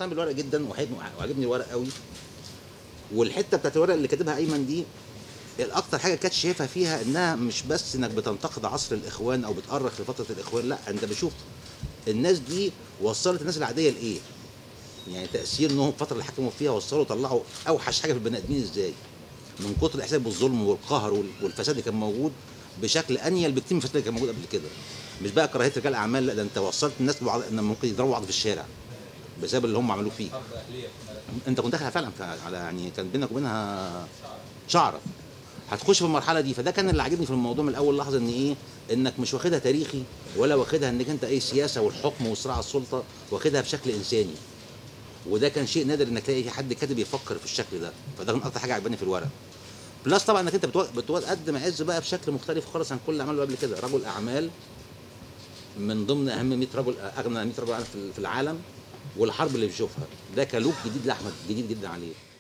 مقتنع بالورق جدا وحقيقي وعجبني الورق قوي والحته بتاعت الورق اللي كاتبها ايمن دي الاكتر حاجه كانت شايفها فيها انها مش بس انك بتنتقد عصر الاخوان او بتأرخ لفتره الاخوان لا انت بتشوف الناس دي وصلت الناس العاديه لايه يعني تاثير انهم الفتره اللي حكموا فيها وصلوا طلعوا اوحش حاجه في البني ادمين ازاي من كتر الاحساس بالظلم والقهر وال- والفساد اللي كان موجود بشكل انيل بكتير من الفساد اللي كان موجود قبل كده مش بقى كراهيه رجال اعمال لا ده انت وصلت الناس لبعض ان ممكن يضربوا بعض في الشارع بسبب اللي هم عملوه فيك انت كنت داخل فعلا على يعني كان بينك وبينها شعره هتخش في المرحله دي فده كان اللي عاجبني في الموضوع من اول لحظه ان ايه انك مش واخدها تاريخي ولا واخدها انك انت ايه سياسه والحكم وصراع السلطه واخدها بشكل انساني وده كان شيء نادر انك تلاقي حد كاتب يفكر في الشكل ده فده كان اكتر حاجه عجباني في الورق بلس طبعا انك انت بتو- بتقدم عز بقى بشكل مختلف خالص عن كل اللي عمله قبل كده رجل اعمال من ضمن اهم 100 رجل اغنى 100 رجل في في العالم والحرب اللي بيشوفها ده كلوك جديد لاحمد جديد جدا عليه